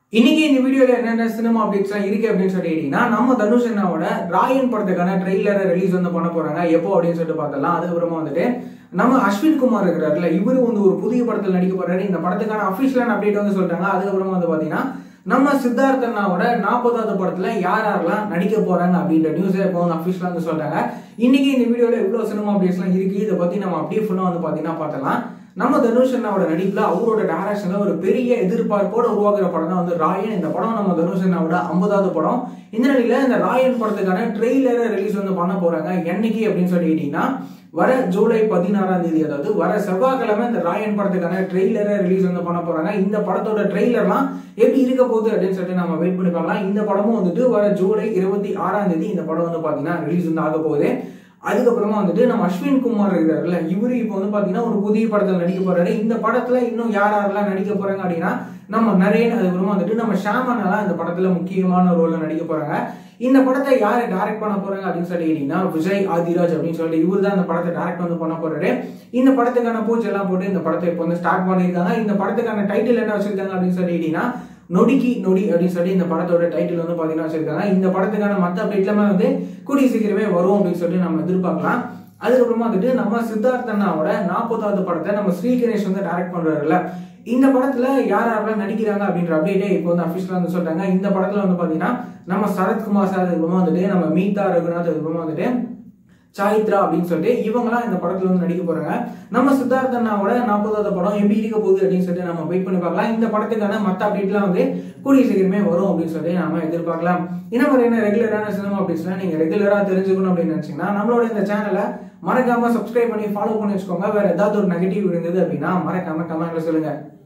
இன்னைக்கு இந்த வீடியோல என்னென்ன சினிமா அப்டேட்ஸ்லாம் இருக்கு அப்படின்னு சொல்லிட்டீங்கன்னா நம்ம தனுஷ் அண்ணாவோட ராயன் படத்துக்கான ட்ரெய்லரை ரிலீஸ் வந்து பண்ண போறாங்க எப்போ அப்படின்னு சொல்லிட்டு பார்த்தலாம் அதுக்கப்புறமா வந்துட்டு நம்ம அஸ்வின் குமார் இருக்கிறாருல இவரு வந்து ஒரு புதிய படத்தில் நடிக்க போறாரு இந்த படத்துக்கான அஃபிஷியலான அப்டேட் வந்து சொல்றாங்க அதுக்கப்புறமா வந்து பாத்தீங்கன்னா நம்ம சித்தார்த் அண்ணாவோட நாற்பதாவது படத்துல யார் யாரெல்லாம் நடிக்க போறாங்க அப்படின்ற நியூஸை இப்போ வந்து அஃபிஷியலாக வந்து சொல்றாங்க இன்னைக்கு இந்த வீடியோல இவ்வளவு சினிமா அப்டேட்ஸ்லாம் இருக்கு இதை பத்தி நம்ம அப்படியே ஃபுல்லா வந்து பாத்தீங்கன்னா பார்த்தலாம் நம்ம தனுஷ் அண்ணாவோட நடிப்புல அவரோட டைரக்ஷன்ல ஒரு பெரிய எதிர்பார்ப்போட உருவாக்குற படம் தான் வந்து ராயன் இந்த படம் நம்ம தனுஷ் அண்ணாவோட ஐம்பதாவது படம் இந்த நிலையில இந்த ராயன் படத்துக்கான ட்ரெய்லரை ரிலீஸ் வந்து பண்ண போறாங்க என்னைக்கு அப்படின்னு சொல்லிட்டீங்கன்னா வர ஜூலை பதினாறாம் தேதி அதாவது வர செவ்வாய்க்கிழமை இந்த ராயன் படத்துக்கான ட்ரெய்லரை ரிலீஸ் வந்து பண்ண போறாங்க இந்த படத்தோட ட்ரெய்லர்லாம் எப்படி இருக்க போகுது அப்படின்னு சொல்லிட்டு நம்ம வெயிட் பண்ணி பார்க்கலாம் இந்த படமும் வந்துட்டு வர ஜூலை இருபத்தி ஆறாம் தேதி இந்த படம் வந்து பாத்தீங்கன்னா ரிலீஸ் வந்து ஆக போகுது அதுக்கப்புறமா வந்துட்டு நம்ம அஸ்வின் குமார் இருக்காருல்ல இவரு இப்போ வந்து பாத்தீங்கன்னா ஒரு புதிய படத்துல நடிக்க போறாரு இந்த படத்துல இன்னும் யார் யாரெல்லாம் நடிக்க போறாங்க அப்படின்னா நம்ம நரேன் அதுக்கப்புறமா வந்துட்டு நம்ம ஷாமனெல்லாம் இந்த படத்துல முக்கியமான ரோல்ல நடிக்க போறாங்க இந்த படத்தை யாரை டைரக்ட் பண்ண போறாங்க அப்படின்னு சொல்லிட்டீங்கன்னா விஜய் ஆதிராஜ் அப்படின்னு சொல்லிட்டு இவர் தான் இந்த படத்தை டைரக்ட் வந்து பண்ண போறாரு இந்த படத்துக்கான பூஜை எல்லாம் போட்டு இந்த படத்தை இப்போ வந்து ஸ்டார்ட் பண்ணியிருக்காங்க இந்த படத்துக்கான டைட்டில் என்ன வச்சிருக்காங்க அப்படின்னு சொல்லிட்டீங்கன்னா நொடிக்கி நொடி அப்படின்னு சொல்லி இந்த படத்தோட டைட்டில் வந்து பாத்தீங்கன்னா வச்சிருக்காங்க இந்த படத்துக்கான மற்ற அப்டேட்லாமே வந்து கூடிய சீக்கிரமே வரும் அப்படின்னு சொல்லி நம்ம எதிர்பார்க்கலாம் அதுக்கப்புறமா வந்துட்டு நம்ம சித்தார்த் அண்ணாவோட நாற்பதாவது படத்தை நம்ம ஸ்ரீ கணேஷ் வந்து டைரக்ட் பண்றாருல்ல இந்த படத்துல யார் யாரெல்லாம் நடிக்கிறாங்க அப்படின்ற அப்டேட்டே இப்போ வந்து அஃபிஷியலா வந்து சொல்றாங்க இந்த படத்துல வந்து பாத்தீங்கன்னா நம்ம சரத்குமார் சார் அதுக்கப்புறமா வந்துட்டு நம்ம மீதா ரகுநாத் அதுக்கப்புறமா வந்துட்டு சாயித்ரா அப்படின்னு சொல்லிட்டு இவங்கலாம் இந்த படத்துல வந்து நடிக்க போறாங்க நம்ம சித்தார்த் அண்ணாவோட நாற்பதாவது படம் எப்படி இருக்க போகுது அப்படின்னு சொல்லிட்டு நம்ம வெயிட் பண்ணி பார்க்கலாம் இந்த படத்துக்கான மற்ற அப்டேட்லாம் வந்து கூடிய சீக்கிரமே வரும் அப்படின்னு சொல்லிட்டு நாம எதிர்பார்க்கலாம் இந்த மாதிரியான ரெகுலரான சினிமா அப்டேட்ஸ்லாம் நீங்க ரெகுலரா தெரிஞ்சுக்கணும் அப்படின்னு நினைச்சீங்கன்னா நம்மளோட இந்த சேனலை மறக்காம சப்ஸ்கிரைப் பண்ணி ஃபாலோ பண்ணி வச்சுக்கோங்க வேற ஏதாவது ஒரு நெகட்டிவ் இருந்தது அப்படின்னா மறக்காம கமெண்ட்ல சொல்லுங்க